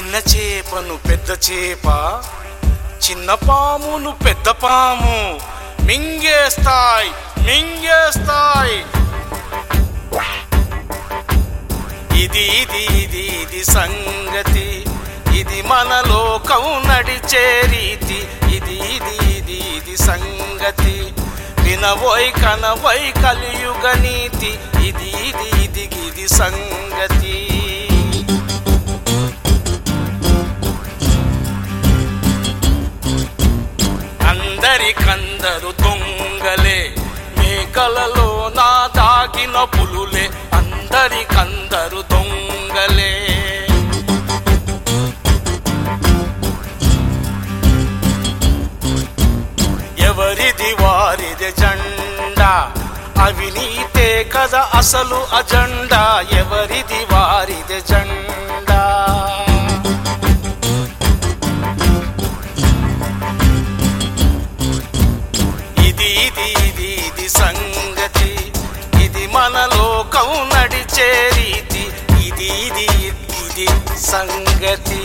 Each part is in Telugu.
చిన్న చేపను పెద్ద చేప చిన్న పామును పెద్ద పాము మింగేస్తాయి మింగేస్తాయి ఇది ఇది ఇది ఇది సంగతి ఇది మన లోకం నడిచే రీతి ఇది ఇది ఇది ఇది సంగతి వినవోయ్ కనవోయ్ కలియుగ నీతి ఇది ఇది ఇది ఇది సంగతి అందరికందరు దొంగలే మేకలలో నా దాగిన పులులే అందరికందరు దొంగలే ఎవరిది వారిది జెండా అవినీతే కదా అసలు అజెండా ఎవరిది వారిది జెండా ఇది ఇది ఇది ఇది సంగతి ఇది మన లోకం నడిచే రీతి ఇది ఇది ఇది సంగతి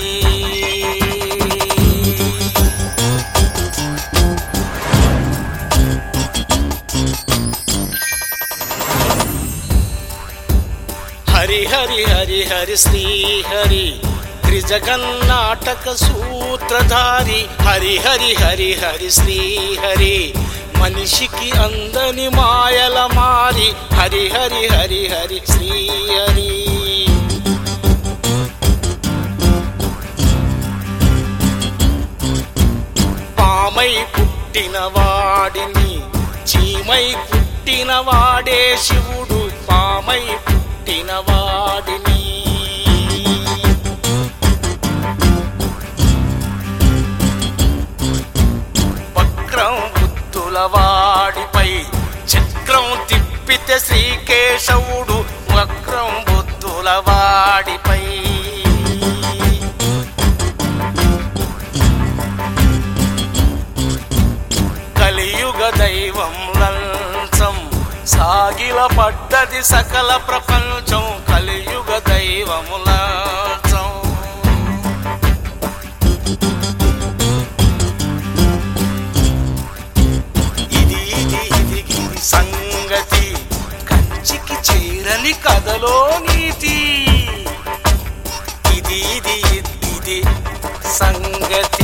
హరి హరి హరి హరి శ్రీ హరి త్రిజగన్నాటక సూత్రధారి హరి హరి హరి హరి శ్రీ హరి మనిషికి అందని మాయల మారి హరి హరి హరి హరి శ్రీ హరి పామై పుట్టిన వాడిని చీమై పుట్టిన వాడే శివుడు పామై పుట్టిన వాడిని వక్రం బుద్ధుల వాడిపై చక్రం తిప్పితే శ్రీకేశవుడు వక్రం బుద్ధుల వాడిపై కలియుగ దైవం లంచం సాగిల పడ్డది సకల ప్రపంచం కలియుగ దైవము లంచం ఇది ఇది ఇది ఇది సంగతి కంచికి చేరని కథలో నీతి ఇది ఇది ఇది సంగతి